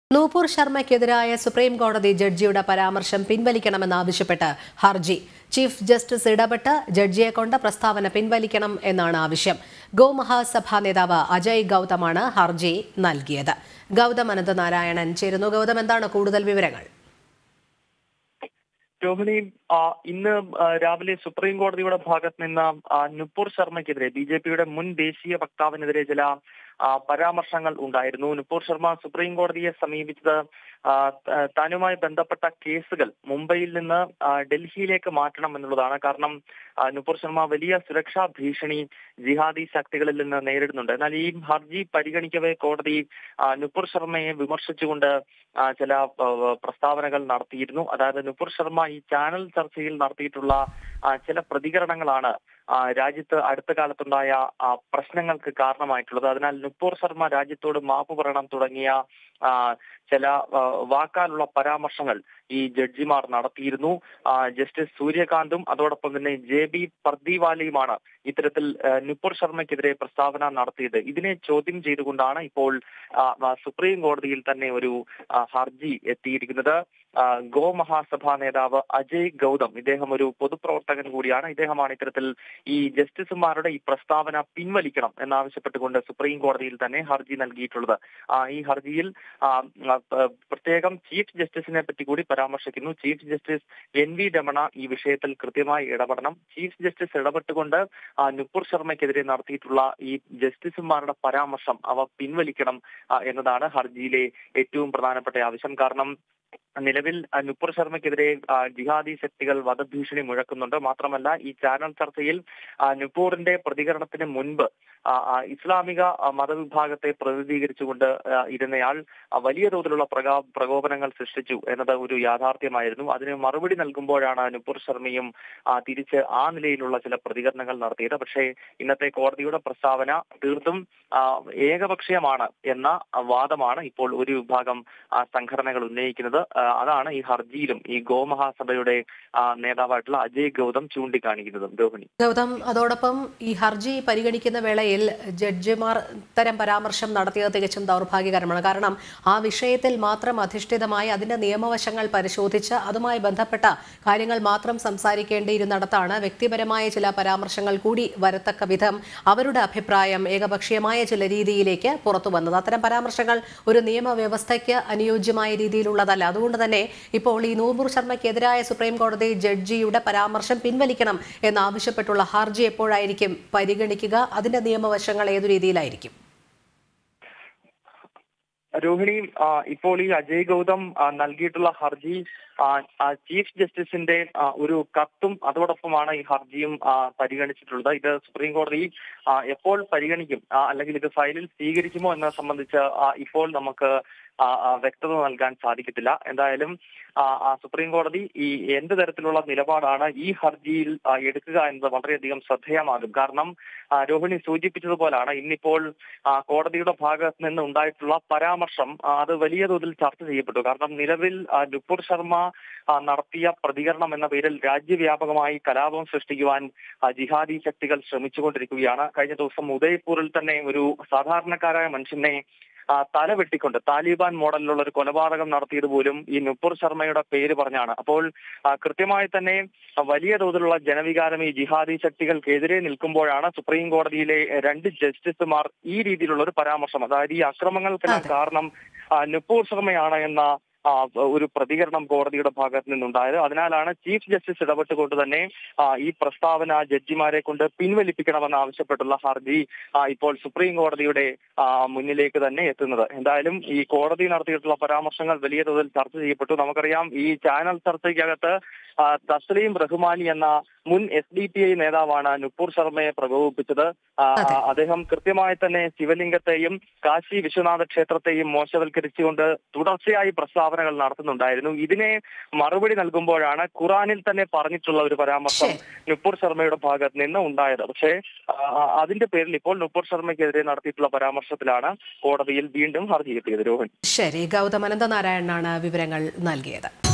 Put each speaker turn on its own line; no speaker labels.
Nupur ശർമ്മയ്ക്കെതിരായ supreme കോടതി ജഡ്ജിയുടെ പരാമർശം പിൻവലിക്കണമെന്നാവശ്യപ്പെട്ട് ഹർജി ചീഫ് ജസ്റ്റിസ് ഇടപെട്ട് ജഡ്ജിയെ കൊണ്ട് പ്രസ്താവന പിൻവലിക്കണം എന്നാണ് ആവശ്യം ഗോമഹാസഭാ നേതാവ് അജയ് ഗൗതമാണ് ഹർജി നൽകിയത് ഗൗതം അനന്തനാരായണൻ ചേരുന്നു ഗൗതം എന്താണ് കൂടുതൽ വിവരങ്ങൾ
രോഹിണി ആ, ഇന്ന് ആ, രാവിലെ സുപ്രീം കോടതിയുടെ ഭാഗത്ത് നിന്ന് ആ, നുപുർ ശർമ്മയ്ക്കെതിരെ ബി ജെ പിയുടെ മുൻ ദേശീയ വക്താവിനെതിരെ ചില ആ, പരാമർശങ്ങൾ ഉണ്ടായിരുന്നു നുപുർ ശർമ്മ സുപ്രീം കോടതിയെ സമീപിച്ചത് ആ, ത- താനുമായി ബന്ധപ്പെട്ട കേസുകൾ മുംബൈയിൽ നിന്ന് ആ, ഡൽഹിയിലേക്ക് മാറ്റണം എന്നുള്ളതാണ് കാരണം ആ, നുപുർ ശർമ്മ വലിയ സുരക്ഷാ ഭീഷണി ജിഹാദി ശക്തികളിൽ നിന്ന് നേരിടുന്നുണ്ട് എന്നാൽ ഈ ഹർജി പരിഗണിക്കവേ കോടതി ആ, നുപുർ ശർമ്മയെ വിമർശിച്ചുകൊണ്ട് ആ, ചില ആ, പ്രസ്താവനകൾ നടത്തിയിരുന്നു അതായത് നുപുർ ശർമ്മ ഈ ചാനൽ ചർച്ചയിൽ നടത്തിയിട്ടുള്ള ആ, ചില പ്രതികരണങ്ങളാണ് ആ, രാജ്യത്ത് അടുത്ത കാലത്തുണ്ടായ ആ, പ്രശ്നങ്ങൾക്ക് കാരണമായിട്ടുള്ളത് അതിനാൽ നുപുർ ശർമ്മ രാജ്യത്തോട് മാപ്പ് പറയണം തുടങ്ങിയ ആ, ചില ആ, വാക്കാലുള്ള പരാമർശങ്ങൾ ഈ ജഡ്ജിമാർ നടത്തിയിരുന്നു ആ, ജസ്റ്റിസ് സൂര്യകാന്തും അതോടൊപ്പം തന്നെ ജെ ബി പർദിവാലയുമാണ് ഇത്തരത്തിൽ ആ, നുപുർ ശർമ്മയ്ക്കെതിരെ പ്രസ്താവന നടത്തിയത് ഇതിനെ ചോദ്യം ചെയ്തുകൊണ്ടാണ് ഇപ്പോൾ ആ, ആ, സുപ്രീം കോടതിയിൽ തന്നെ ഒരു ആ, ഹർജി എത്തിയിരിക്കുന്നത് ആ, ഗോ മഹാസഭാ നേതാവ് അജയ് ഗൗതം ഇദ്ദേഹം ഒരു പൊതുപ്രവർത്തകൻ കൂടിയാണ് ഇദ്ദേഹമാണ് ഇത്തരത്തിൽ ഈ ജസ്റ്റിസുമാരുടെ ഈ പ്രസ്താവന പിൻവലിക്കണം എന്നാവശ്യപ്പെട്ടുകൊണ്ട് സുപ്രീം കോടതിയിൽ തന്നെ ഹർജി നൽകിയിട്ടുള്ളത് ആ, ഈ ഹർജിയിൽ ആ, ആ, പ- പ്രത്യേകം ചീഫ് ജസ്റ്റിസിനെ പറ്റി കൂടി പരാമർശിക്കുന്നു chief justice N V Ramana ഈ വിഷയത്തിൽ കൃത്യമായി ഇടപെടണം ചീഫ് ജസ്റ്റിസ് ഇടപെട്ടുകൊണ്ട് ആ, നുപുർ ശർമ്മയ്ക്കെതിരെ നടത്തിയിട്ടുള്ള ഈ ജസ്റ്റിസുമാരുടെ പരാമർശം അവ പിൻവലിക്കണം ആ, എന്നതാണ് ഹർജിയിലെ ഏറ്റവും പ്രധാനപ്പെട്ട ആവശ്യം കാരണം നിലവിൽ ആ, നുപുർ ശർമ്മയ്ക്കെതിരെ ആ, ജിഹാദി ശക്തികൾ വധഭീഷണി മുഴക്കുന്നുണ്ട് മാത്രമല്ല ഈ ചാനൽ ചർച്ചയിൽ ആ, നുപൂറിന്റെ പ്രതികരണത്തിന് മുൻപ് ആ, ആ, ഇസ്ലാമിക ആ, മതവിഭാഗത്തെ പ്രതിനിധീകരിച്ചുകൊണ്ട് ആ, ഇരുന്നയാൾ ആ, വലിയ തോതിലുള്ള പ്രകാ പ്രകോപനങ്ങൾ സൃഷ്ടിച്ചു എന്നത് ഒരു യാഥാർത്ഥ്യമായിരുന്നു അതിന് മറുപടി നൽകുമ്പോഴാണ് നുപുർ ശർമ്മയും ആ, തിരിച്ച് ആ നിലയിലുള്ള ചില പ്രതികരണങ്ങൾ നടത്തിയത് പക്ഷേ ഇന്നത്തെ കോടതിയുടെ പ്രസ്താവന തീർത്തും ആ, ഏകപക്ഷീയമാണ് എന്ന വാദമാണ് ഇപ്പോൾ ഒരു വിഭാഗം ആ, സംഘടനകൾ ഉന്നയിക്കുന്നത് ആ, അതാണ് ഈ ഹർജിയിലും ഈ ഗോമഹാസഭയുടെ ആ, നേതാവായിട്ടുള്ള അജയ് ഗൗതം ചൂണ്ടിക്കാണിക്കുന്നതും രോഹിണി
ഗൗതം അതോടൊപ്പം ഈ ഹർജി പരിഗണിക്കുന്ന വേളയിൽ ജഡ്ജിമാർ ഇത്തരം പരാമർശം നടത്തിയത് തികച്ചും ദൗർഭാഗ്യകരമാണ് കാരണം ആ വിഷയത്തിൽ മാത്രം അധിഷ്ഠിതമായി അതിന്റെ നിയമവശങ്ങൾ പരിശോധിച്ച് അതുമായി ബന്ധപ്പെട്ട കാര്യങ്ങൾ മാത്രം സംസാരിക്കേണ്ടിയിരുന്നിടത്താണ് വ്യക്തിപരമായ ചില പരാമർശങ്ങൾ കൂടി വരത്തക്ക വിധം അവരുടെ അഭിപ്രായം ഏകപക്ഷീയമായ ചില രീതിയിലേക്ക് പുറത്തു വന്നത് അത്തരം പരാമർശങ്ങൾ ഒരു നിയമവ്യവസ്ഥയ്ക്ക് അനുയോജ്യമായ രീതിയിലുള്ളതല്ല അതുകൊണ്ട് തന്നെ ഇപ്പോൾ ഈ നൂപൂർ ശർമ്മയ്ക്കെതിരായ സുപ്രീം കോടതി ജഡ്ജിയുടെ പരാമർശം പിൻവലിക്കണം എന്നാവശ്യപ്പെട്ടുള്ള ഹർജി എപ്പോഴായിരിക്കും പരിഗണിക്കുക അതിന്റെ നിയമവശങ്ങൾ ഏതു രീതിയിലായിരിക്കും
രോഹിണി ആ, ഇപ്പോൾ ഈ അജയ് ഗൗതം ആ, നൽകിയിട്ടുള്ള ഹർജി ആ, ആ, ചീഫ് ജസ്റ്റിസിന്റെ ആ, ഒരു കത്തും അതോടൊപ്പമാണ് ഈ ഹർജിയും ആ, പരിഗണിച്ചിട്ടുള്ളത് ഇത് സുപ്രീം കോടതി ആ, എപ്പോൾ പരിഗണിക്കും ആ, അല്ലെങ്കിൽ ഇത് ഫയലിൽ സ്വീകരിക്കുമോ എന്നത് സംബന്ധിച്ച് ആ, ഇപ്പോൾ നമുക്ക് ആ, ആ, വ്യക്തത നൽകാൻ സാധിക്കത്തില്ല എന്തായാലും ആ, ആ, സുപ്രീം കോടതി ഈ എന്ത് തരത്തിലുള്ള നിലപാടാണ് ഈ ഹർജിയിൽ ആ, എടുക്കുക എന്നത് വളരെയധികം ശ്രദ്ധേയമാകും കാരണം ആ, രോഹിണി സൂചിപ്പിച്ചതുപോലാണ് ഇന്നിപ്പോൾ ആ, കോടതിയുടെ ഭാഗത്ത് നിന്ന് ഉണ്ടായിട്ടുള്ള പരാമർശം ആ, അത് വലിയ തോതിൽ ചർച്ച ചെയ്യപ്പെട്ടു കാരണം നിലവിൽ ആ, നുപുർ ശർമ്മ ആ, നടത്തിയ പ്രതികരണം എന്ന പേരിൽ രാജ്യവ്യാപകമായി കലാപം സൃഷ്ടിക്കുവാൻ ആ, ജിഹാദി ശക്തികൾ ശ്രമിച്ചുകൊണ്ടിരിക്കുകയാണ് കഴിഞ്ഞ ദിവസം ഉദയ്പൂരിൽ തന്നെ ഒരു സാധാരണക്കാരായ മനുഷ്യനെ ആ, തല വെട്ടിക്കൊണ്ട് താലിബാൻ മോഡലിലുള്ള ഒരു കൊലപാതകം നടത്തിയത് പോലും ഈ നുപുർ ശർമ്മയുടെ പേര് പറഞ്ഞാണ് അപ്പോൾ ആ, കൃത്യമായി തന്നെ ആ, വലിയ തോതിലുള്ള ജനവികാരം ഈ ജിഹാദി ശക്തികൾക്കെതിരെ നിൽക്കുമ്പോഴാണ് സുപ്രീം കോടതിയിലെ രണ്ട് ജസ്റ്റിസുമാർ ഈ രീതിയിലുള്ള ഒരു പരാമർശം അതായത് ഈ അക്രമങ്ങൾക്കെല്ലാം
അതെ.
കാരണം ആ, നുപൂർ ശർമ്മയാണ് എന്ന ആ, ഒരു പ്രതികരണം കോടതിയുടെ ഭാഗത്ത് നിന്നുണ്ടായത് അതിനാലാണ് ചീഫ് ജസ്റ്റിസ് ഇടപെട്ടുകൊണ്ട് തന്നെ ആ, ഈ പ്രസ്താവന ജഡ്ജിമാരെ കൊണ്ട് പിൻവലിപ്പിക്കണമെന്ന് ആവശ്യപ്പെട്ടുള്ള ഹർജി ആ, ഇപ്പോൾ സുപ്രീം കോടതിയുടെ ആ, മുന്നിലേക്ക് തന്നെ എത്തുന്നത് എന്തായാലും ഈ കോടതി നടത്തിയിട്ടുള്ള പരാമർശങ്ങൾ വലിയ തോതിൽ ചർച്ച ചെയ്യപ്പെട്ടു നമുക്കറിയാം ഈ ചാനൽ ചർച്ചയ്ക്കകത്ത് ആ, തസ്ലീം റഹ്മാനി എന്ന മുൻ എസ് ഡി പി ഐ നേതാവാണ് നുപൂർ ശർമ്മയെ പ്രകോപിപ്പിച്ചത് ആ,
അതെ.
അദ്ദേഹം കൃത്യമായി തന്നെ ശിവലിംഗത്തെയും കാശി വിശ്വനാഥ ക്ഷേത്രത്തെയും മോശവൽക്കരിച്ചുകൊണ്ട് തുടർച്ചയായി പ്രസ്താവനകൾ നടത്തുന്നുണ്ടായിരുന്നു ഇതിനെ മറുപടി നൽകുമ്പോഴാണ് ഖുറാനിൽ തന്നെ പറഞ്ഞിട്ടുള്ള ഒരു പരാമർശം
ശരി.
നുപൂർ ശർമ്മയുടെ ഭാഗത്ത് നിന്ന് ഉണ്ടായത് പക്ഷേ ആ, ആ, അതിന്റെ പേരിൽ ഇപ്പോൾ നുപൂർ ശർമ്മയ്ക്കെതിരെ നടത്തിയിട്ടുള്ള പരാമർശത്തിലാണ് കോടതിയിൽ വീണ്ടും ഹർജി എത്തിയത് രോഹൻ
ശരി ഗൗതം അനന്തനാരായണനാണ് വിവരങ്ങൾ നൽകിയത്